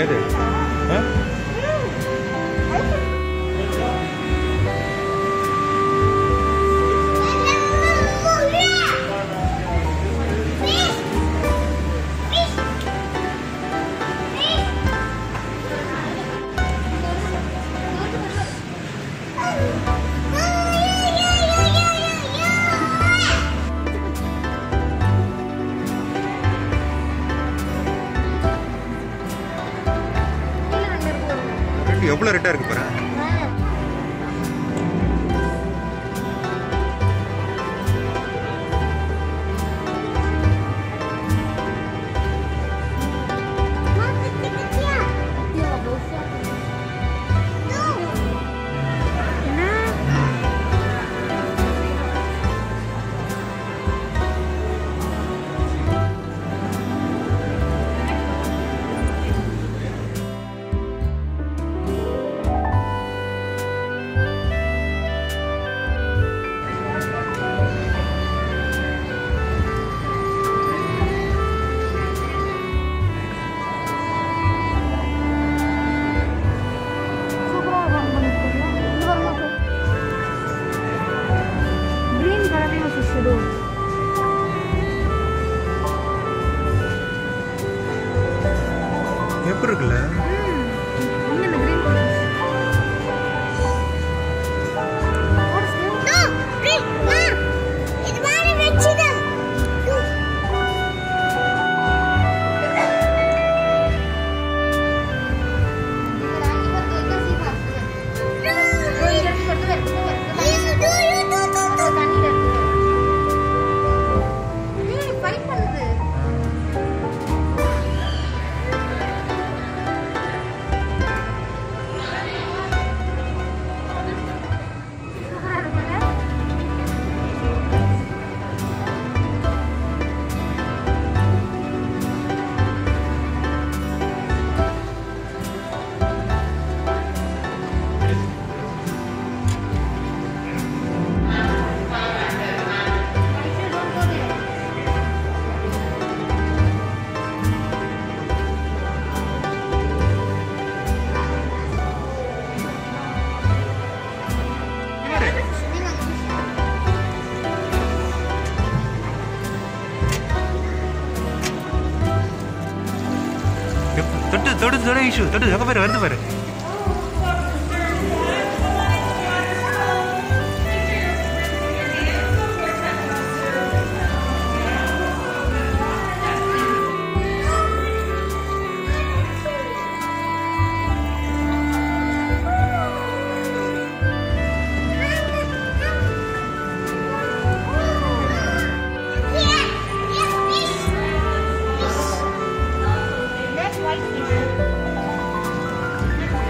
எது ஆ? ரெண்டு எவ்வளோ ரெட்டாக இருக்கு பாரு கிரீன் கலர்லயும் ஃபிஷ் இது எப்படி இருக்குல்ல இங்க இந்த கிரீன் கலர் ஃபைட் பண்ணுது எப்- தொட்டு தொடு தொட இஷ்யூ தொட்டு அங்கே பாரு வருது பாரு That's white fish.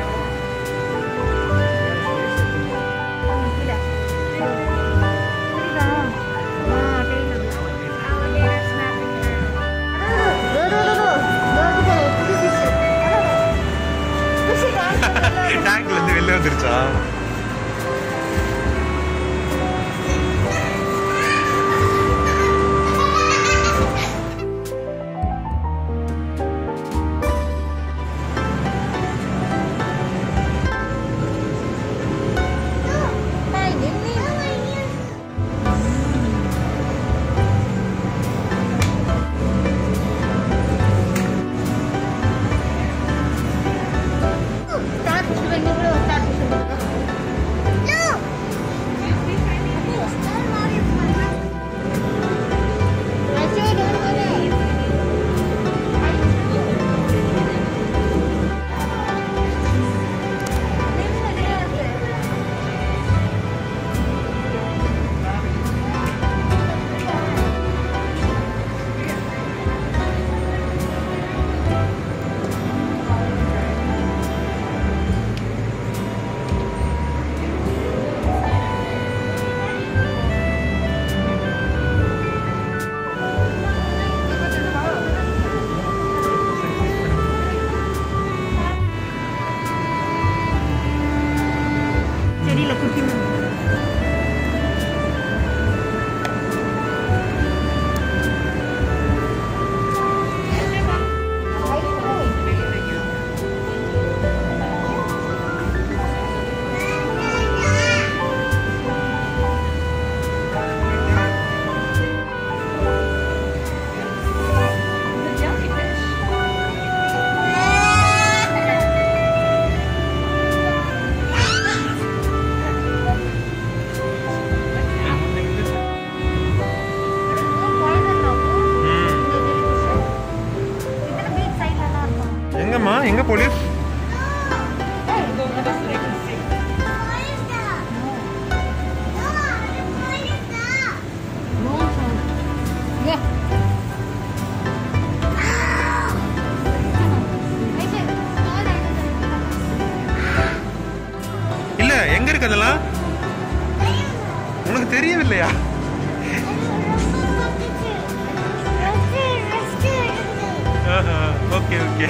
எங்க போலீஸ் No sound. Yeah. இல்ல எங்க இருக்கு அதெல்லாம் உனக்கு தெரியவில்லையா ஓகே ஓகே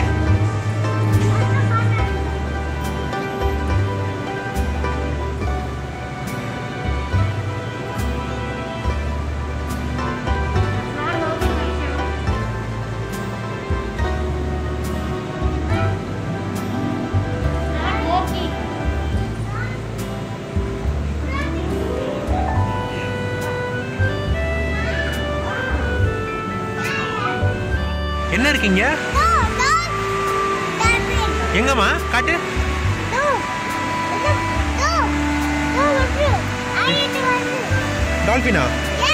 என்ன இருக்கீங்க எங்கம்மா காட்டு டால்பினா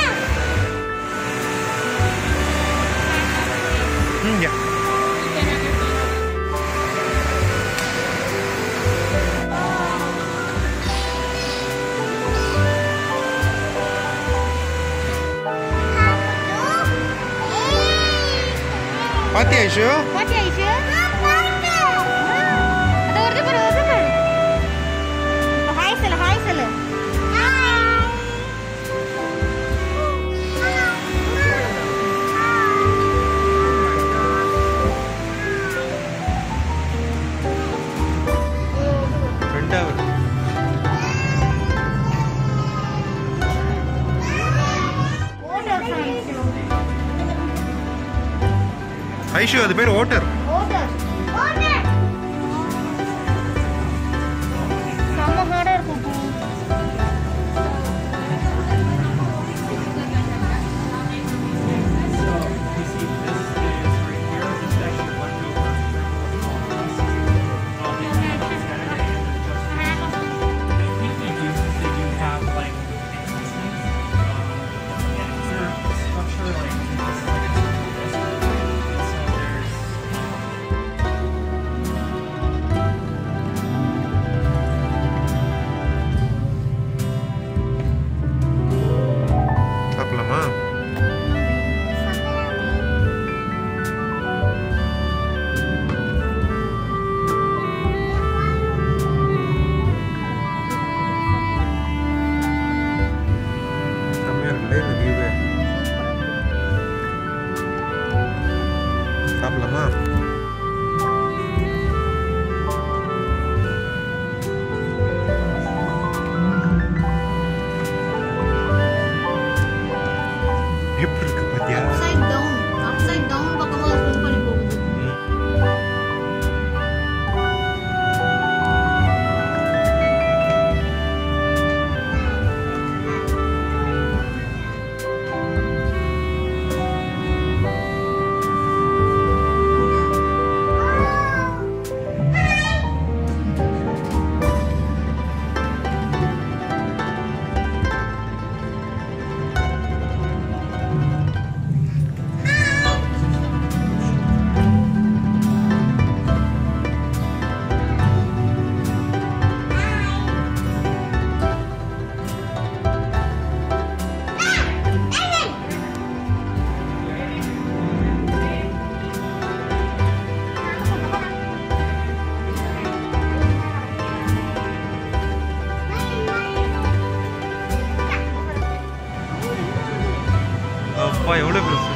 ம் யா பாத்தியா ஐஷு பாத்தியா ஐஷு அது வருது பாரு வருது பாரு இப்ப ஹாய் சொல்லு ஹாய் சொல்லு ரெண்டாவது ஓட்டர் ஐஷு ஐஷு அது பேர் ஓட்டர் ஓட்டர் ஓட்டர் செம்ம ஹார்டா இருக்கும் You see, this is right here. This is actually leftover Um, they have it Saturday and then just I think they do. They do have like enhancements. Um, and it's their structure like it's like a so there's um, சாப்பிடலாமா செம்மையா இருக்குல்ல இந்த வியூவே சாப்பிடலாமா எப்படி இருக்கு பாத்தியா upside down upside down பக்கமா swim பண்ணி போகுது அப்பா எவ்வளவு பெருசு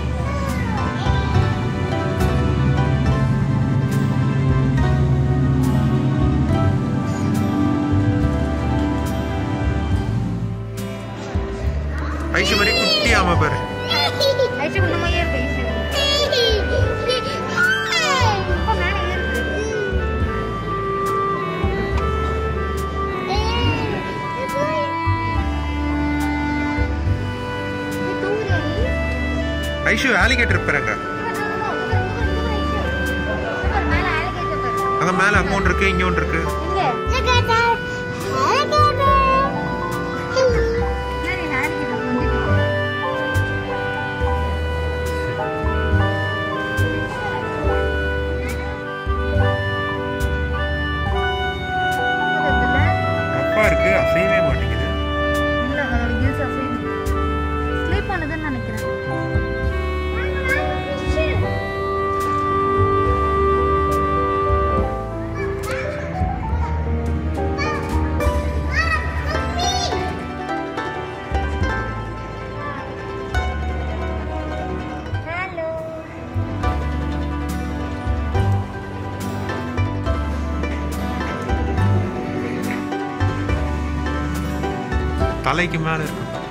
ஐஷு மாதிரி குட்டி ஆமா பாரு ஐஷு இந்த மாதிரியே இருக்கு ஐஷு அப்பா மேலே ஏறுது நீ தூங்குறியா நீ? ஐஷு ஆலிகேட்டர் பாருங்க மேல alligator பாரு. அங்க மேல அங்க ஒன்று இருக்கு இங்க ஒன்று இருக்கு இங்க. என்னடி alligator வந்துட்டு? தலைக்கு மேலே இருக்கு